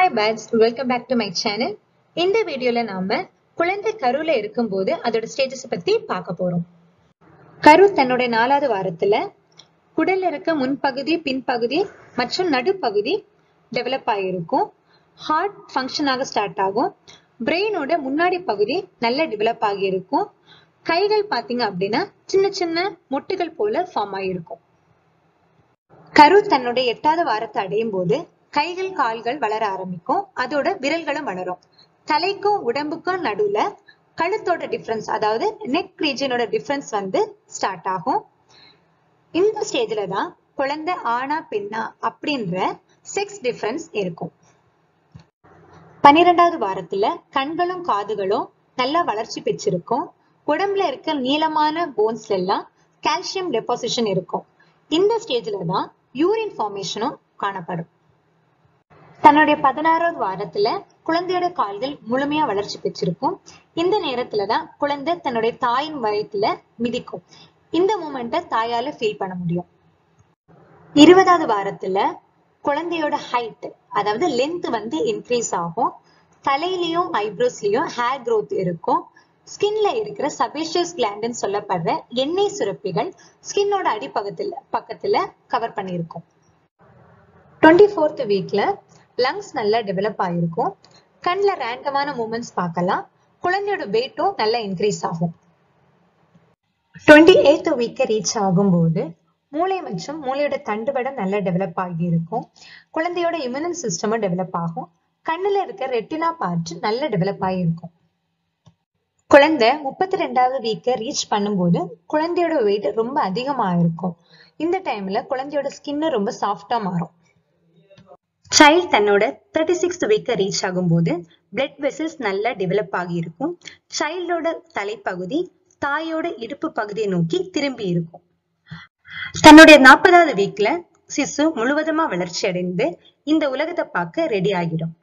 hi buds welcome back to my channel இந்த வீடியோல நாம குழந்தை கருவுல இருக்கும்போது அதோட ஸ்டேட்டஸ் பத்தி பார்க்க போறோம் கரு தன்னோட நாலாவது வாரத்துல குடல்ல இருக்க முன்பகுதி பின்பகுதி மற்றும் நடுப்பகுதி டெவலப் ஆகிருக்கும் ஹார்ட் ஃபங்க்ஷன் ஆக ஸ்டார்ட் ஆகும் பிரெயினோட முன்னாடி பகுதி நல்ல டெவலப் ஆகியிருக்கும் கைகள் பாத்தீங்க அப்படின்னா சின்ன சின்ன மொட்டுகள் போல ஃபார்ம் ஆகியிருக்கும் கரு தன்னுடைய எட்டாவது வாரத்தை அடையும் போது கைகள் கால்கள் வளர ஆரம்பிக்கும் அதோட விரல்களும் வளரும் தலைக்கும் உடம்புக்கும் நடுவுல கழுத்தோட டிஃபரன்ஸ் அதாவது நெக் ரீஜனோட டிஃபரன்ஸ் வந்து ஸ்டார்ட் ஆகும் இந்த ஸ்டேஜ்ல தான் குழந்தை ஆணா பெண்ணா அப்படின்ற செக்ஸ் டிஃபரன்ஸ் இருக்கும் பன்னிரெண்டாவது வாரத்துல கண்களும் காதுகளும் நல்லா வளர்ச்சி பெற்றிருக்கும் உடம்புல இருக்க நீளமான போன்ஸ்ல எல்லாம் கால்சியம் டெபாசிஷன் இருக்கும் இந்த ஸ்டேஜ்ல தான் யூரின் ஃபார்மேஷனும் காணப்படும் தன்னுடைய பதினாறாவது வாரத்துல குழந்தையோட கால்கள் முழுமையா வளர்ச்சி பெற்றிருக்கும் இந்த நேரத்துலதான் குழந்தை தன்னுடைய தாயின் வயிற்றுல மிதிக்கும் இந்த மூமெண்ட்டை தாயால ஃபீல் பண்ண முடியும் இருபதாவது வாரத்துல குழந்தையோட ஹைட் அதாவது லென்த் வந்து இன்க்ரீஸ் ஆகும் தலையிலயும் ஐப்ரோஸ்லயும் ஹேர் growth இருக்கும் ஸ்கின்ல இருக்கிற சபேஷியஸ் கிளாண்டுன்னு சொல்லப்படுற எண்ணெய் சுரப்பிகள் ஸ்கின்னோட அடிப்பக்கத்துல பக்கத்துல கவர் பண்ணியிருக்கும் டுவெண்ட்டி ஃபோர்த் வீக்ல லங்ஸ் நல்லா டெவலப் ஆயிருக்கும் கண்ணில் ரேண்டமான மூமெண்ட்ஸ் பார்க்கலாம் குழந்தையோட வெயிட்டும் நல்லா இன்க்ரீஸ் ஆகும் டுவெண்ட்டி எய்த் வீக்கை ரீச் ஆகும்போது மூளை மற்றும் மூளையோட தண்டுவடம் நல்லா டெவலப் ஆகி இருக்கும் குழந்தையோட இம்யூனன் சிஸ்டமும் டெவலப் ஆகும் கண்ணுல இருக்க ரெட்டினா பார்ட் நல்லா டெவலப் ஆகியிருக்கும் குழந்தை முப்பத்தி ரெண்டாவது வீக்கை ரீச் பண்ணும்போது குழந்தையோட வெயிட் ரொம்ப அதிகமா இருக்கும் இந்த டைம்ல குழந்தையோட ஸ்கின் ரொம்ப சாஃப்டா மாறும் சைல்ட் தன்னோட தேர்ட்டி சிக்ஸ்த் வீக்கை ரீச் ஆகும்போது பிளட் வெசல்ஸ் நல்லா டெவலப் ஆகி இருக்கும் சைல்டோட தலைப்பகுதி தாயோட இடுப்பு பகுதியை நோக்கி திரும்பி இருக்கும் தன்னுடைய நாற்பதாவது வீக்ல சிசு முழுவதுமா வளர்ச்சி அடைந்து இந்த உலகத்தை பார்க்க ரெடி ஆகிடும்